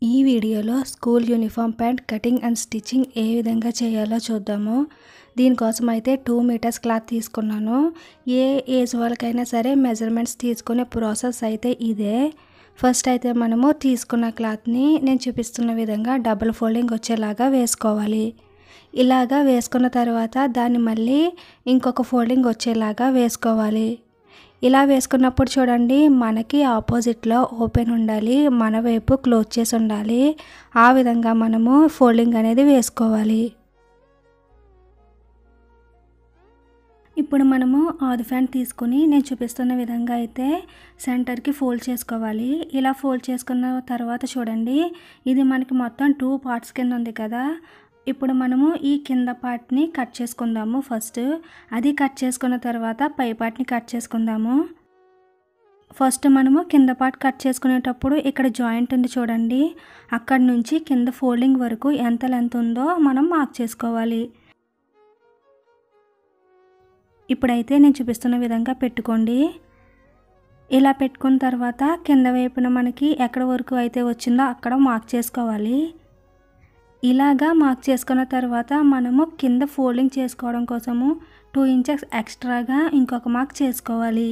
ఈ వీడియోలో school uniform pant cutting and stitching ఏ విధంగా చేయాలో చూద్దాము దీనికోసం అయితే టూ మీటర్స్ క్లాత్ తీసుకున్నాను ఏ ఏజ్ వాళ్ళకైనా సరే మెజర్మెంట్స్ తీసుకునే ప్రాసెస్ అయితే ఇదే ఫస్ట్ అయితే మనము తీసుకున్న క్లాత్ని నేను చూపిస్తున్న విధంగా డబుల్ ఫోల్డింగ్ వచ్చేలాగా వేసుకోవాలి ఇలాగా వేసుకున్న తర్వాత దాన్ని మళ్ళీ ఇంకొక ఫోల్డింగ్ వచ్చేలాగా వేసుకోవాలి ఇలా వేసుకున్నప్పుడు చూడండి మనకి ఆపోజిట్లో ఓపెన్ ఉండాలి మన వైపు క్లోజ్ చేసి ఉండాలి ఆ విధంగా మనము ఫోల్డింగ్ అనేది వేసుకోవాలి ఇప్పుడు మనము ఆది ఫ్యాన్ తీసుకుని నేను చూపిస్తున్న విధంగా అయితే సెంటర్కి ఫోల్డ్ చేసుకోవాలి ఇలా ఫోల్డ్ చేసుకున్న తర్వాత చూడండి ఇది మనకి మొత్తం టూ పార్ట్స్ కింద ఉంది కదా ఇప్పుడు మనము ఈ కింద పార్ట్ని కట్ చేసుకుందాము ఫస్ట్ అది కట్ చేసుకున్న తర్వాత పై పార్ట్ని కట్ చేసుకుందాము ఫస్ట్ మనము కింద పార్ట్ కట్ చేసుకునేటప్పుడు ఇక్కడ జాయింట్ ఉంది చూడండి అక్కడ నుంచి కింద ఫోల్డింగ్ వరకు ఎంత లెంత్ ఉందో మనం మార్క్ చేసుకోవాలి ఇప్పుడైతే నేను చూపిస్తున్న విధంగా పెట్టుకోండి ఇలా పెట్టుకున్న తర్వాత కింద వైపున మనకి ఎక్కడ వరకు అయితే వచ్చిందో అక్కడ మార్క్ చేసుకోవాలి ఇలాగా మార్క్ చేసుకున్న తర్వాత మనము కింద ఫోల్డింగ్ చేసుకోవడం కోసము టూ ఇంచెస్ ఎక్స్ట్రాగా ఇంకొక మార్క్ చేసుకోవాలి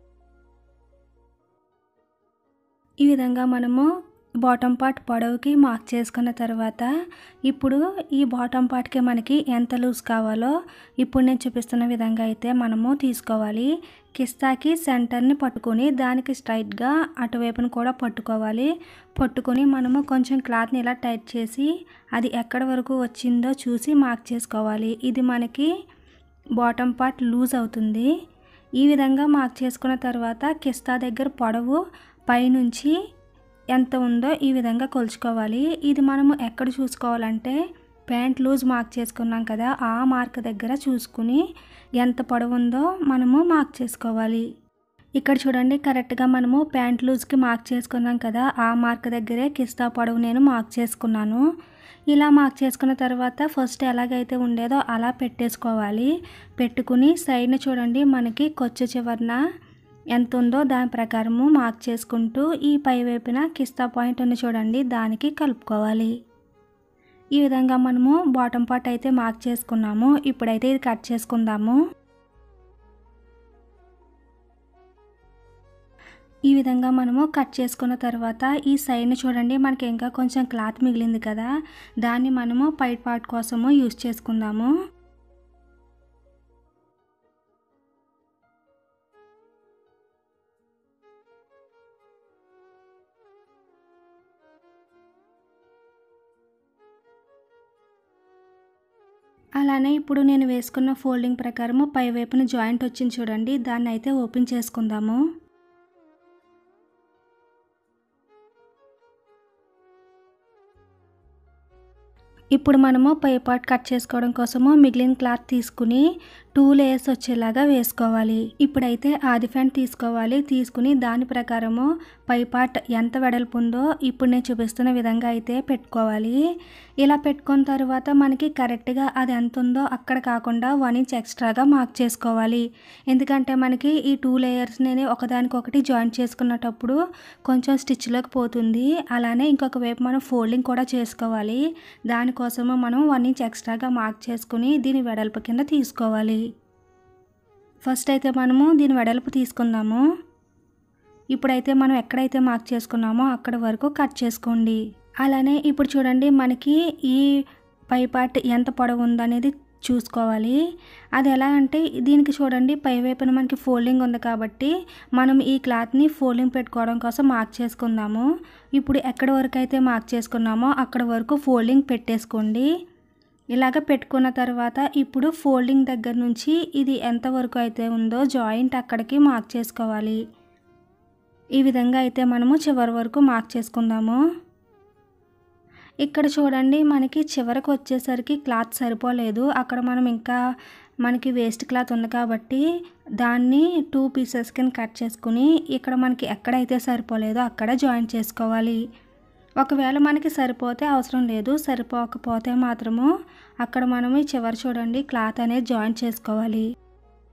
ఈ విధంగా మనము బాటమ్ పార్ట్ పొడవుకి మార్క్ చేసుకున్న తర్వాత ఇప్పుడు ఈ బాటమ్ పార్ట్కి మనకి ఎంత లూజ్ కావాలో ఇప్పుడు నేను చూపిస్తున్న విధంగా అయితే మనము తీసుకోవాలి కిస్తాకి సెంటర్ని పట్టుకొని దానికి స్ట్రైట్గా అటువైపును కూడా పట్టుకోవాలి పట్టుకొని మనము కొంచెం క్లాత్ని ఇలా టైట్ చేసి అది ఎక్కడి వరకు వచ్చిందో చూసి మార్క్ చేసుకోవాలి ఇది మనకి బాటమ్ పార్ట్ లూజ్ అవుతుంది ఈ విధంగా మార్క్ చేసుకున్న తర్వాత కిస్తా దగ్గర పొడవు పైనుంచి ఎంత ఉందో ఈ విధంగా కొలుచుకోవాలి ఇది మనము ఎక్కడ చూసుకోవాలంటే ప్యాంట్ లూజ్ మార్క్ చేసుకున్నాం కదా ఆ మార్క్ దగ్గర చూసుకుని ఎంత పొడవు ఉందో మనము మార్క్ చేసుకోవాలి ఇక్కడ చూడండి కరెక్ట్గా మనము ప్యాంట్ లూజ్కి మార్క్ చేసుకున్నాం కదా ఆ మార్క్ దగ్గరే కిస్తా పొడవు నేను మార్క్ చేసుకున్నాను ఇలా మార్క్ చేసుకున్న తర్వాత ఫస్ట్ ఎలాగైతే ఉండేదో అలా పెట్టేసుకోవాలి పెట్టుకుని సైడ్ని చూడండి మనకి కొచ్చు చివరన ఎంత ఉందో దాని ప్రకారము మార్క్ చేసుకుంటూ ఈ పై వైపున కిస్తా పాయింట్ ఉంది చూడండి దానికి కలుపుకోవాలి ఈ విధంగా మనము బాటమ్ పార్ట్ అయితే మార్క్ చేసుకున్నాము ఇప్పుడైతే ఇది కట్ చేసుకుందాము ఈ విధంగా మనము కట్ చేసుకున్న తర్వాత ఈ సైడ్ని చూడండి మనకి ఇంకా కొంచెం క్లాత్ మిగిలింది కదా దాన్ని మనము పై పార్ట్ కోసము యూస్ చేసుకుందాము అలానే ఇప్పుడు నేను వేసుకున్న ఫోల్డింగ్ ప్రకారము పై వైపున జాయింట్ వచ్చింది చూడండి దాన్ని అయితే ఓపెన్ చేసుకుందాము ఇప్పుడు మనము పై పార్ట్ కట్ చేసుకోవడం కోసము మిగిలిన క్లాత్ తీసుకుని టూ లేయర్స్ వచ్చేలాగా వేసుకోవాలి ఇప్పుడైతే ఆది ఫ్యాన్ తీసుకోవాలి తీసుకుని దాని ప్రకారము పై పార్ట్ ఎంత వెడల్పు ఉందో ఇప్పుడు నేను చూపిస్తున్న విధంగా అయితే పెట్టుకోవాలి ఇలా పెట్టుకున్న తర్వాత మనకి కరెక్ట్గా అది ఎంత ఉందో అక్కడ కాకుండా వన్ ఇంచ్ ఎక్స్ట్రాగా మార్క్ చేసుకోవాలి ఎందుకంటే మనకి ఈ టూ లేయర్స్ని ఒకదానికొకటి జాయింట్ చేసుకున్నటప్పుడు కొంచెం స్టిచ్లోకి పోతుంది అలానే ఇంకొక వైపు మనం ఫోల్డింగ్ కూడా చేసుకోవాలి దానికోసము మనం వన్ ఇంచ్ ఎక్స్ట్రాగా మార్క్ చేసుకుని దీని వెడల్పు కింద తీసుకోవాలి ఫస్ట్ అయితే మనము దీని వెడల్పు తీసుకుందాము ఇప్పుడైతే మనం ఎక్కడైతే మార్క్ చేసుకున్నామో అక్కడ వరకు కట్ చేసుకోండి అలానే ఇప్పుడు చూడండి మనకి ఈ పై పార్ట్ ఎంత పొడవు ఉందనేది చూసుకోవాలి అది ఎలా అంటే దీనికి చూడండి పై వైపున మనకి ఫోల్డింగ్ ఉంది కాబట్టి మనం ఈ క్లాత్ని ఫోల్డింగ్ పెట్టుకోవడం కోసం మార్క్ చేసుకుందాము ఇప్పుడు ఎక్కడి వరకు అయితే మార్క్ చేసుకున్నామో అక్కడ వరకు ఫోల్డింగ్ పెట్టేసుకోండి ఇలాగ పెట్టుకున్న తర్వాత ఇప్పుడు ఫోల్డింగ్ దగ్గర నుంచి ఇది ఎంతవరకు అయితే ఉందో జాయింట్ అక్కడికి మార్క్ చేసుకోవాలి ఈ విధంగా అయితే మనము చివరి వరకు మార్క్ చేసుకుందాము ఇక్కడ చూడండి మనకి చివరికి వచ్చేసరికి క్లాత్ సరిపోలేదు అక్కడ మనం ఇంకా మనకి వేస్ట్ క్లాత్ ఉంది కాబట్టి దాన్ని టూ పీసెస్ కింద కట్ చేసుకుని ఇక్కడ మనకి ఎక్కడైతే సరిపోలేదో అక్కడ జాయింట్ చేసుకోవాలి ఒకవేళ మనకి సరిపోతే అవసరం లేదు సరిపోకపోతే మాత్రము అక్కడ మనము చివరి చూడండి క్లాత్ అనేది జాయింట్ చేసుకోవాలి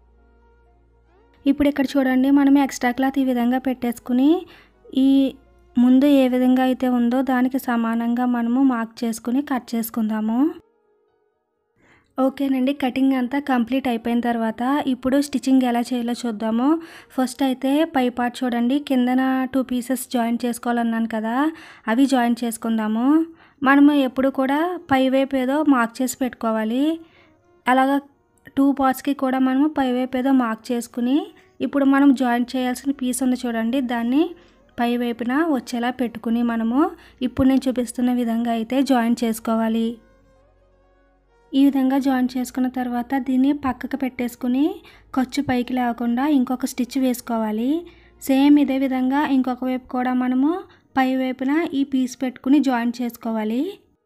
ఇప్పుడు ఇక్కడ చూడండి మనం ఎక్స్ట్రా క్లాత్ ఈ విధంగా పెట్టేసుకుని ఈ ముందు ఏ విధంగా అయితే ఉందో దానికి సమానంగా మనము మార్క్ చేసుకుని కట్ చేసుకుందాము ఓకేనండి కటింగ్ అంతా కంప్లీట్ అయిపోయిన తర్వాత ఇప్పుడు స్టిచ్చింగ్ ఎలా చేయాలో చూద్దాము ఫస్ట్ అయితే పై పార్ట్ చూడండి కిందన టూ పీసెస్ జాయిన్ చేసుకోవాలన్నాను కదా అవి జాయిన్ చేసుకుందాము మనము ఎప్పుడు కూడా పై వైపు ఏదో మార్క్ చేసి పెట్టుకోవాలి అలాగా టూ పార్ట్స్కి కూడా మనము పై వైపు ఏదో మార్క్ చేసుకుని ఇప్పుడు మనం జాయిన్ చేయాల్సిన పీస్ ఉంది చూడండి దాన్ని పై వైపున వచ్చేలా పెట్టుకుని మనము ఇప్పుడు నేను చూపిస్తున్న విధంగా అయితే జాయిన్ చేసుకోవాలి ఈ విధంగా జాయిన్ చేసుకున్న తర్వాత దీన్ని పక్కకు పెట్టేసుకుని ఖర్చు పైకి లేకుండా ఇంకొక స్టిచ్ వేసుకోవాలి సేమ్ ఇదే విధంగా ఇంకొక వైపు కూడా మనము పై వైపున ఈ పీస్ పెట్టుకుని జాయిన్ చేసుకోవాలి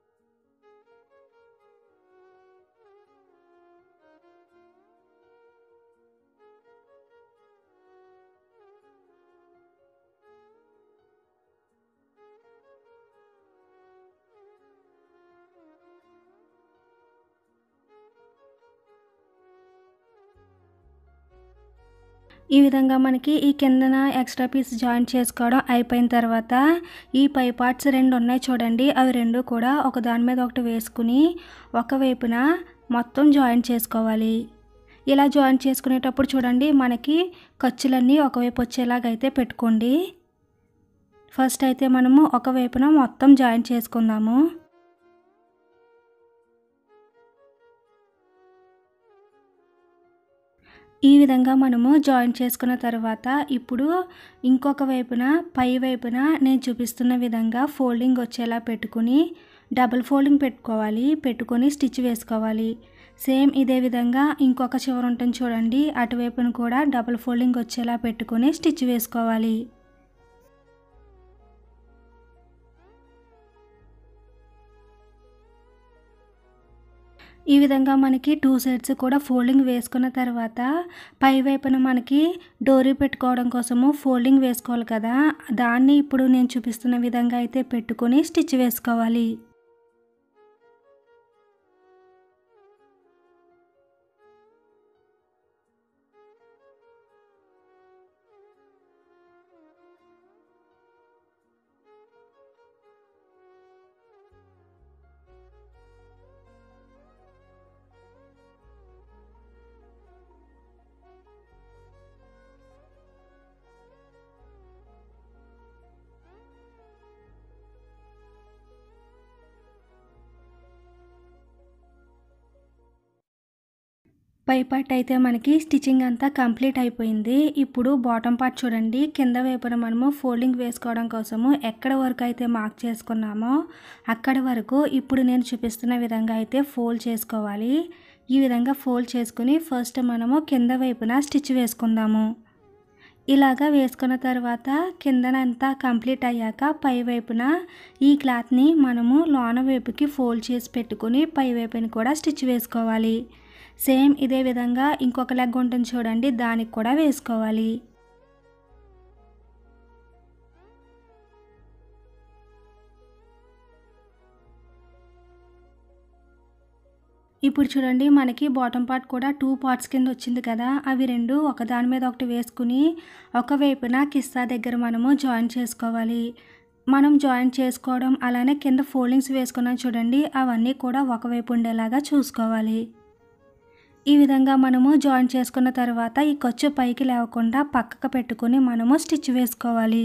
ఈ విధంగా మనకి ఈ కిందన ఎక్స్ట్రా పీస్ జాయిన్ చేసుకోవడం అయిపోయిన తర్వాత ఈ పై పార్ట్స్ రెండు ఉన్నాయి చూడండి అవి రెండు కూడా ఒక దాని మీద ఒకటి వేసుకుని ఒకవైపున మొత్తం జాయిన్ చేసుకోవాలి ఇలా జాయిన్ చేసుకునేటప్పుడు చూడండి మనకి ఖర్చులన్నీ ఒకవైపు వచ్చేలాగైతే పెట్టుకోండి ఫస్ట్ అయితే మనము ఒకవైపున మొత్తం జాయిన్ చేసుకుందాము ఈ విధంగా మనము జాయిన్ చేసుకున్న తర్వాత ఇప్పుడు ఇంకొక వైపున పై వైపున నేను చూపిస్తున్న విధంగా ఫోల్డింగ్ వచ్చేలా పెట్టుకుని డబుల్ ఫోల్డింగ్ పెట్టుకోవాలి పెట్టుకొని స్టిచ్ వేసుకోవాలి సేమ్ ఇదే విధంగా ఇంకొక చివర ఉంటుంది చూడండి అటువైపున కూడా డబుల్ ఫోల్డింగ్ వచ్చేలా పెట్టుకొని స్టిచ్ వేసుకోవాలి ఈ విధంగా మనకి టూ సైడ్స్ కూడా ఫోల్డింగ్ వేసుకున్న తర్వాత పై వైపున మనకి డోరీ పెట్టుకోవడం కోసము ఫోల్డింగ్ వేసుకోవాలి కదా దాన్ని ఇప్పుడు నేను చూపిస్తున్న విధంగా అయితే పెట్టుకొని స్టిచ్ వేసుకోవాలి పై పార్ట్ అయితే మనకి స్టిచ్చింగ్ అంతా కంప్లీట్ అయిపోయింది ఇప్పుడు బాటమ్ పార్ట్ చూడండి కింద వైపున మనము ఫోల్డింగ్ వేసుకోవడం కోసము ఎక్కడ వరకు అయితే మార్క్ చేసుకున్నామో అక్కడి వరకు ఇప్పుడు నేను చూపిస్తున్న విధంగా అయితే ఫోల్డ్ చేసుకోవాలి ఈ విధంగా ఫోల్డ్ చేసుకుని ఫస్ట్ మనము కింద వైపున స్టిచ్ వేసుకుందాము ఇలాగా వేసుకున్న తర్వాత కిందనంతా కంప్లీట్ అయ్యాక పై వైపున ఈ క్లాత్ని మనము లోన వైపుకి ఫోల్డ్ చేసి పెట్టుకుని పై వైపుని కూడా స్టిచ్ వేసుకోవాలి సేమ్ ఇదే విధంగా ఇంకొక లెగ్ ఉంటుంది చూడండి దానికి కూడా వేసుకోవాలి ఇప్పుడు చూడండి మనకి బాటమ్ పార్ట్ కూడా టూ పార్ట్స్ కింద వచ్చింది కదా అవి రెండు ఒకదాని మీద ఒకటి వేసుకుని ఒకవైపున కిస్సా దగ్గర మనము జాయిన్ చేసుకోవాలి మనం జాయిన్ చేసుకోవడం అలానే కింద ఫోల్డింగ్స్ వేసుకున్నాం చూడండి అవన్నీ కూడా ఒకవైపు ఉండేలాగా చూసుకోవాలి ఈ విధంగా మనము జాయిన్ చేసుకున్న తర్వాత ఈ ఖర్చు పైకి లేవకుండా పక్కకు పెట్టుకుని మనము స్టిచ్ వేసుకోవాలి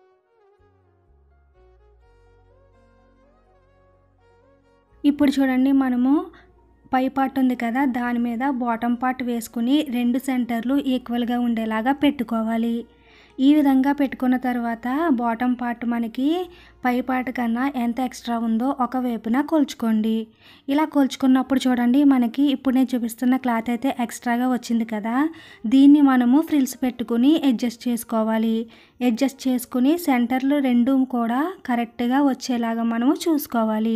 ఇప్పుడు చూడండి మనము పై పార్ట్ ఉంది కదా దాని మీద బాటమ్ పార్ట్ వేసుకుని రెండు సెంటర్లు ఈక్వల్గా ఉండేలాగా పెట్టుకోవాలి ఈ విధంగా పెట్టుకున్న తర్వాత బాటమ్ పార్ట్ మనకి పై పార్ట్ కన్నా ఎంత ఎక్స్ట్రా ఉందో ఒక వైపున కొలుచుకోండి ఇలా కొలుచుకున్నప్పుడు చూడండి మనకి ఇప్పుడు నేను చూపిస్తున్న క్లాత్ అయితే ఎక్స్ట్రాగా వచ్చింది కదా దీన్ని మనము ఫ్రిల్స్ పెట్టుకుని అడ్జస్ట్ చేసుకోవాలి అడ్జస్ట్ చేసుకుని సెంటర్లు రెండు కూడా కరెక్ట్గా వచ్చేలాగా మనము చూసుకోవాలి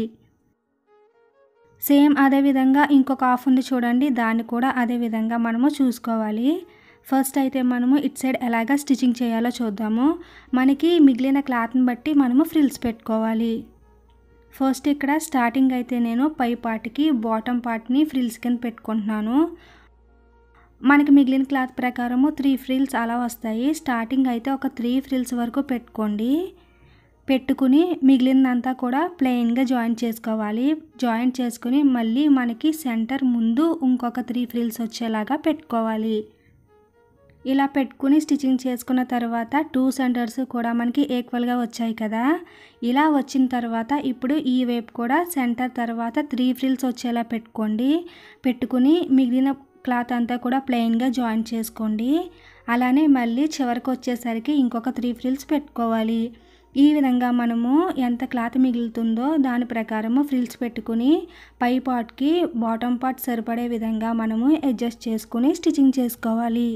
సేమ్ అదే విధంగా ఇంకొక హాఫ్ ఉంది చూడండి దాన్ని కూడా అదే విధంగా మనము చూసుకోవాలి ఫస్ట్ అయితే మనము ఇట్ సైడ్ ఎలాగ స్టిచ్చింగ్ చేయాలో చూద్దాము మనకి మిగిలిన క్లాత్ని బట్టి మనము ఫ్రిల్స్ పెట్టుకోవాలి ఫస్ట్ ఇక్కడ స్టార్టింగ్ అయితే నేను పై పార్ట్కి బాటమ్ పార్ట్ని ఫ్రిల్స్ కింద పెట్టుకుంటున్నాను మనకి మిగిలిన క్లాత్ ప్రకారము త్రీ ఫ్రిల్స్ అలా వస్తాయి స్టార్టింగ్ అయితే ఒక త్రీ ఫ్రిల్స్ వరకు పెట్టుకోండి పెట్టుకుని మిగిలినంతా కూడా ప్లెయిన్గా జాయింట్ చేసుకోవాలి జాయింట్ చేసుకుని మళ్ళీ మనకి సెంటర్ ముందు ఇంకొక త్రీ ఫ్రిల్స్ వచ్చేలాగా పెట్టుకోవాలి ఇలా పెట్టుకుని స్టిచ్చింగ్ చేసుకున్న తర్వాత టూ సెంటర్స్ కూడా మనకి ఈక్వల్గా వచ్చాయి కదా ఇలా వచ్చిన తర్వాత ఇప్పుడు ఈ వైపు కూడా సెంటర్ తర్వాత త్రీ ఫ్రిల్స్ వచ్చేలా పెట్టుకోండి పెట్టుకుని మిగిలిన క్లాత్ అంతా కూడా ప్లెయిన్గా జాయింట్ చేసుకోండి అలానే మళ్ళీ చివరికి వచ్చేసరికి ఇంకొక త్రీ ఫ్రిల్స్ పెట్టుకోవాలి ఈ విధంగా మనము ఎంత క్లాత్ మిగులుతుందో దాని ప్రకారము ఫ్రిల్స్ పెట్టుకుని పై పార్ట్కి బాటమ్ పార్ట్ సరిపడే విధంగా మనము అడ్జస్ట్ చేసుకుని స్టిచ్చింగ్ చేసుకోవాలి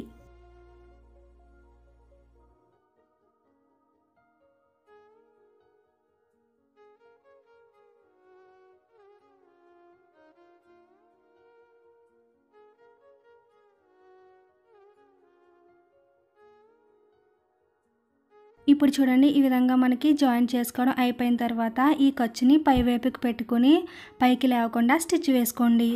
ఇప్పుడు చూడండి ఈ విధంగా మనకి జాయిన్ చేసుకోవడం అయిపోయిన తర్వాత ఈ ఖర్చుని పై వైపుకి పెట్టుకుని పైకి లేవకుండా స్టిచ్ వేసుకోండి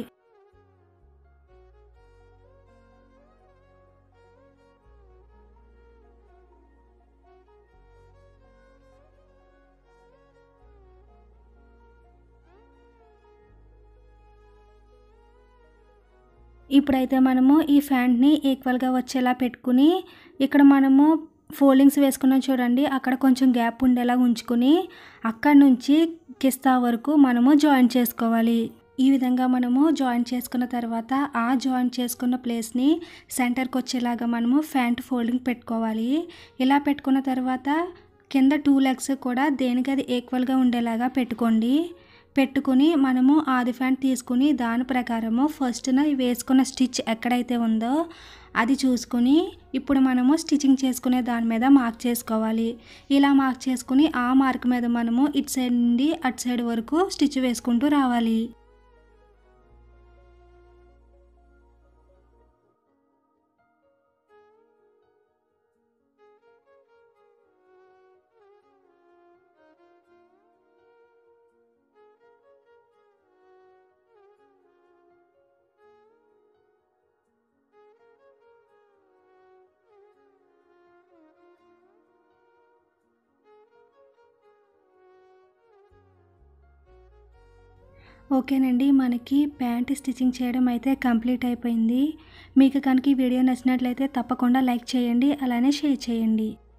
ఇప్పుడైతే మనము ఈ ఫ్యాంట్ని ఈక్వల్గా వచ్చేలా పెట్టుకుని ఇక్కడ మనము ఫోల్డింగ్స్ వేసుకున్నాం చూడండి అక్కడ కొంచెం గ్యాప్ ఉండేలా ఉంచుకుని అక్కడ నుంచి కిస్తా వరకు మనము జాయిన్ చేసుకోవాలి ఈ విధంగా మనము జాయిన్ చేసుకున్న తర్వాత ఆ జాయిన్ చేసుకున్న ప్లేస్ని సెంటర్కి వచ్చేలాగా మనము ఫ్యాంట్ ఫోల్డింగ్ పెట్టుకోవాలి ఇలా పెట్టుకున్న తర్వాత కింద టూ లెగ్స్ కూడా దేనికి అది ఈక్వల్గా ఉండేలాగా పెట్టుకోండి పెట్టుకుని మనము ఆది ఫ్యాంట్ తీసుకుని దాని ప్రకారము ఫస్ట్న వేసుకున్న స్టిచ్ ఎక్కడైతే ఉందో అది చూసుకుని ఇప్పుడు మనము స్టిచ్చింగ్ చేసుకునే దాని మీద మార్క్ చేసుకోవాలి ఇలా మార్క్ చేసుకుని ఆ మార్క్ మీద మనము ఇటు సైడ్ నుండి అటు సైడ్ వరకు స్టిచ్ వేసుకుంటూ రావాలి ఓకేనండి మనకి ప్యాంట్ స్టిచ్చింగ్ చేయడం అయితే కంప్లీట్ అయిపోయింది మీకు కనుక ఈ వీడియో నచ్చినట్లయితే తప్పకుండా లైక్ చేయండి అలానే షేర్ చేయండి